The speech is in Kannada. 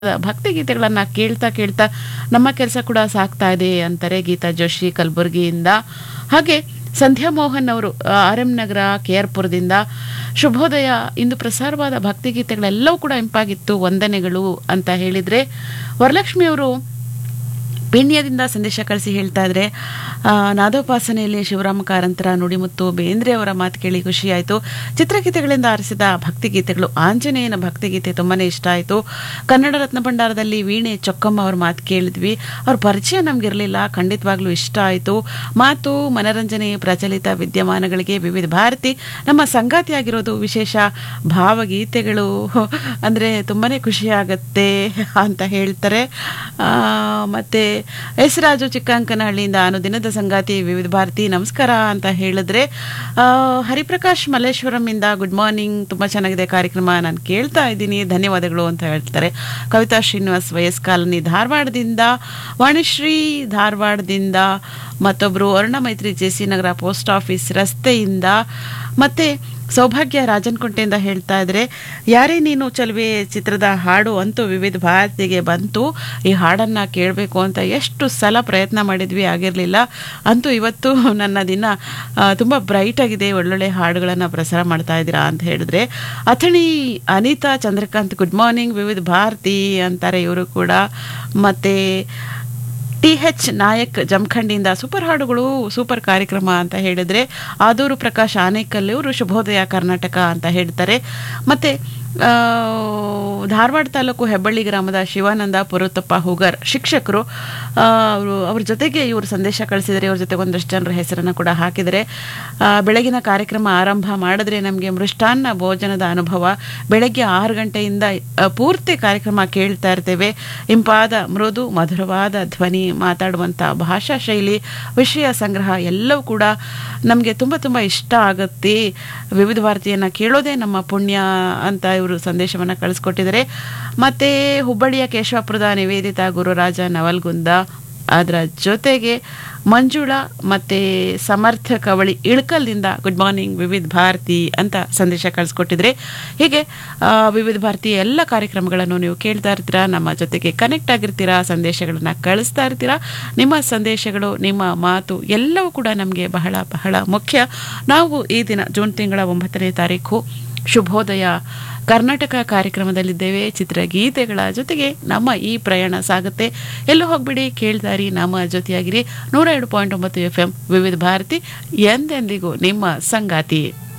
ಭಕ್ತಿಗೀತೆಗಳನ್ನು ಕೇಳ್ತಾ ಕೇಳ್ತಾ ನಮ್ಮ ಕೆಲಸ ಕೂಡ ಸಾಗ್ತಾ ಇದೆ ಅಂತಾರೆ ಗೀತಾ ಜೋಶಿ ಕಲಬುರಗಿಯಿಂದ ಹಾಗೆ ಸಂಧ್ಯಾ ಮೋಹನ್ ಅವರು R M Nagar K R ಪುರದಿಂದ ಶುಭೋದಯ ಇಂದು ಪ್ರಸಾರವಾದ ಭಕ್ತಿಗೀತೆಗಳೆಲ್ಲವೂ ಕೂಡ ಇಂಪಾಗಿತ್ತು ವಂದನೆಗಳು ಅಂತ ಹೇಳಿದರೆ ವರಲಕ್ಷ್ಮಿ ಅವರು ಪೀಣ್ಯದಿಂದ ಸಂದೇಶ ಕಳಿಸಿ ಹೇಳ್ತಾ ಇದ್ರೆ ಆ, ನಾದೋಪಾಸನೆಯಲ್ಲಿ ಶಿವರಾಮ ಕಾರಂತರ ನುಡಿಮುತ್ತು ಬೇಂದ್ರೆ ಅವರ ಮಾತು ಕೇಳಿ ಖುಷಿಯಾಯಿತು ಚಿತ್ರಗೀತೆಗಳಿಂದ ಆರಿಸಿದ ಭಕ್ತಿಗೀತೆಗಳು ಆಂಜನೇಯನ ಭಕ್ತಿಗೀತೆ ತುಂಬಾನೇ ಇಷ್ಟ ಆಯಿತು ಕನ್ನಡ ರತ್ನ ಭಂಡಾರದಲ್ಲಿ ವೀಣೆ ಚೊಕ್ಕಮ್ಮ ಅವ್ರ ಮಾತು ಕೇಳಿದ್ವಿ ಅವ್ರ ಪರಿಚಯ ನಮಗಿರಲಿಲ್ಲ ಖಂಡಿತವಾಗ್ಲೂ ಇಷ್ಟ ಆಯಿತು ಮಾತು ಮನರಂಜನೆ ಪ್ರಚಲಿತ ವಿದ್ಯಮಾನಗಳಿಗೆ ವಿವಿಧ ಭಾರತಿ ನಮ್ಮ ಸಂಗಾತಿಯಾಗಿರೋದು ವಿಶೇಷ ಭಾವಗೀತೆಗಳು ಅಂದರೆ ತುಂಬಾನೇ ಖುಷಿಯಾಗತ್ತೆ ಅಂತ ಹೇಳ್ತಾರೆ ಆ, ಮತ್ತೆ ಎಸ್ ರಾಜು ಚಿಕ್ಕಂಕನಹಳ್ಳಿಯಿಂದ ಅನುದಿನದ ಸಂಗಾತಿ ವಿವಿಧ ಭಾರತಿ ನಮಸ್ಕಾರ ಅಂತ ಹೇಳಿದ್ರೆ ಆ, ಹರಿಪ್ರಕಾಶ್ ಮಲ್ಲೇಶ್ವರಂ ಇಂದ ಗುಡ್ ಮಾರ್ನಿಂಗ್ ತುಂಬಾ ಚೆನ್ನಾಗಿದೆ ಕಾರ್ಯಕ್ರಮ ನಾನು ಕೇಳ್ತಾ ಇದ್ದೀನಿ ಧನ್ಯವಾದಗಳು ಅಂತ ಹೇಳ್ತಾರೆ ಕವಿತಾ ಶ್ರೀನಿವಾಸ್ ವಯಸ್ ಕಾಲನಿ ಧಾರವಾಡದಿಂದ ವಾಣಿಶ್ರೀ ಧಾರವಾಡದಿಂದ ಮತ್ತೊಬ್ಬರು Aruna Maitri J C Nagar post office ರಸ್ತೆಯಿಂದ ಮತ್ತೆ ಸೌಭಾಗ್ಯ ರಾಜನ್ಕುಂಟೆಯಿಂದ ಹೇಳ್ತಾ ಇದ್ರೆ ಯಾರೇ ನೀನು ಚಲುವೆ ಚಿತ್ರದ ಹಾಡು ಅಂತೂ ವಿವಿಧ ಭಾರತಿಗೆ ಬಂತು ಈ ಹಾಡನ್ನ ಕೇಳಬೇಕು ಅಂತ ಎಷ್ಟು ಸಲ ಪ್ರಯತ್ನ ಮಾಡಿದ್ವಿ ಆಗಿರಲಿಲ್ಲ ಅಂತೂ ಇವತ್ತು ನನ್ನ ದಿನ ಆ, ತುಂಬ ಬ್ರೈಟ್ ಆಗಿದೆ ಒಳ್ಳೊಳ್ಳೆ ಹಾಡುಗಳನ್ನು ಪ್ರಸಾರ ಮಾಡ್ತಾ ಇದ್ದೀರಾ ಅಂತ ಹೇಳಿದ್ರೆ ಅಥಣಿ ಅನಿತಾ ಚಂದ್ರಕಾಂತ್ ಗುಡ್ ಮಾರ್ನಿಂಗ್ ವಿವಿಧ ಭಾರತಿ ಅಂತಾರೆ ಇವರು ಕೂಡ ಮತ್ತೆ ಟಿ ಎಚ್ ನಾಯಕ್ ಜಮಖಂಡಿಯಿಂದ ಸೂಪರ್ ಹಾಡುಗಳು ಸೂಪರ್ ಕಾರ್ಯಕ್ರಮ ಅಂತ ಹೇಳಿದ್ರೆ ಆದೂರು ಪ್ರಕಾಶ್ ಆನೇಕಲ್ ಇವರು ಶುಭೋದಯ ಕರ್ನಾಟಕ ಅಂತ ಹೇಳ್ತಾರೆ ಮತ್ತೆ ಆ, ಧಾರವಾಡ ತಾಲೂಕು ಹೆಬ್ಬಳ್ಳಿ ಗ್ರಾಮದ ಶಿವಾನಂದ ಪುರುತಪ್ಪ ಹುಗರ್ ಶಿಕ್ಷಕರು ಆ, ಅವರು ಅವ್ರ ಜೊತೆಗೆ ಇವರು ಸಂದೇಶ ಕಳಿಸಿದರೆ ಇವ್ರ ಜೊತೆಗೆ ಒಂದಷ್ಟು ಜನರ ಹೆಸರನ್ನು ಕೂಡ ಹಾಕಿದರೆ ಆ, ಬೆಳಗಿನ ಕಾರ್ಯಕ್ರಮ ಆರಂಭ ಮಾಡಿದ್ರೆ ನಮಗೆ ಮೃಷ್ಟಾನ್ನ ಭೋಜನದ ಅನುಭವ ಬೆಳಗ್ಗೆ ಆರು ಗಂಟೆಯಿಂದ ಆ, ಪೂರ್ತಿ ಕಾರ್ಯಕ್ರಮ ಕೇಳ್ತಾ ಇರ್ತೇವೆ ಇಂಪಾದ ಮೃದು ಮಧುರವಾದ ಧ್ವನಿ ಮಾತಾಡುವಂಥ ಭಾಷಾ ಶೈಲಿ ವಿಷಯ ಸಂಗ್ರಹ ಎಲ್ಲವೂ ಕೂಡ ನಮಗೆ ತುಂಬ ತುಂಬ ಇಷ್ಟ ಆಗುತ್ತೆ ವಿವಿಧ ಭಾರತೀಯನ ಕೇಳೋದೇ ನಮ್ಮ ಪುಣ್ಯ ಅಂತ ಇವರು ಸಂದೇಶವನ್ನು ಕಳಿಸ್ಕೊಟ್ಟಿದ್ದಾರೆ ಮತ್ತೆ ಹುಬ್ಬಳ್ಳಿಯ ಕೇಶವಪುರದ ನಿವೇದಿತ ಗುರುರಾಜ ನವಲ್ಗುಂದ ಅದರ ಜೊತೆಗೆ ಮಂಜುಳಾ ಮತ್ತೆ ಸಮರ್ಥ ಕವಳಿ ಇಳ್ಕಲ್ದಿಂದ ಗುಡ್ ಮಾರ್ನಿಂಗ್ ವಿವಿಧ ಭಾರತಿ ಅಂತ ಸಂದೇಶ ಕಳಿಸ್ಕೊಟ್ಟಿದ್ರೆ ಹೀಗೆ ಆ, ವಿವಿಧ ಭಾರತಿ ಎಲ್ಲ ಕಾರ್ಯಕ್ರಮಗಳನ್ನು ನೀವು ಕೇಳ್ತಾ ಇರ್ತೀರಾ ನಮ್ಮ ಜೊತೆಗೆ ಕನೆಕ್ಟ್ ಆಗಿರ್ತೀರಾ ಸಂದೇಶಗಳನ್ನು ಕಳಿಸ್ತಾ ಇರ್ತೀರಾ ನಿಮ್ಮ ಸಂದೇಶಗಳು ನಿಮ್ಮ ಮಾತು ಎಲ್ಲವೂ ಕೂಡ ನಮಗೆ ಬಹಳ ಬಹಳ ಮುಖ್ಯ ನಾವು ಈ ದಿನ ಜೂನ್ ತಿಂಗಳ ಒಂಬತ್ತನೇ ತಾರೀಕು ಶುಭೋದಯ ಕರ್ನಾಟಕ ಕಾರ್ಯಕ್ರಮದಲ್ಲಿದ್ದೇವೆ ಚಿತ್ರಗೀತೆಗಳ ಜೊತೆಗೆ ನಮ್ಮ ಈ ಪ್ರಯಾಣ ಸಾಗುತ್ತೆ ಎಲ್ಲೂ ಹೋಗ್ಬಿಡಿ ಕೇಳ್ದಾರಿ ನಮ್ಮ ಜೊತೆಯಾಗಿರಿ ನೂರ ಎರಡು ಪಾಯಿಂಟ್ ಒಂಬತ್ತು ಎಫ್ ಎಂ ವಿವಿಧ ಭಾರತಿ ಎಂದೆಂದಿಗೂ ನಿಮ್ಮ ಸಂಗಾತಿ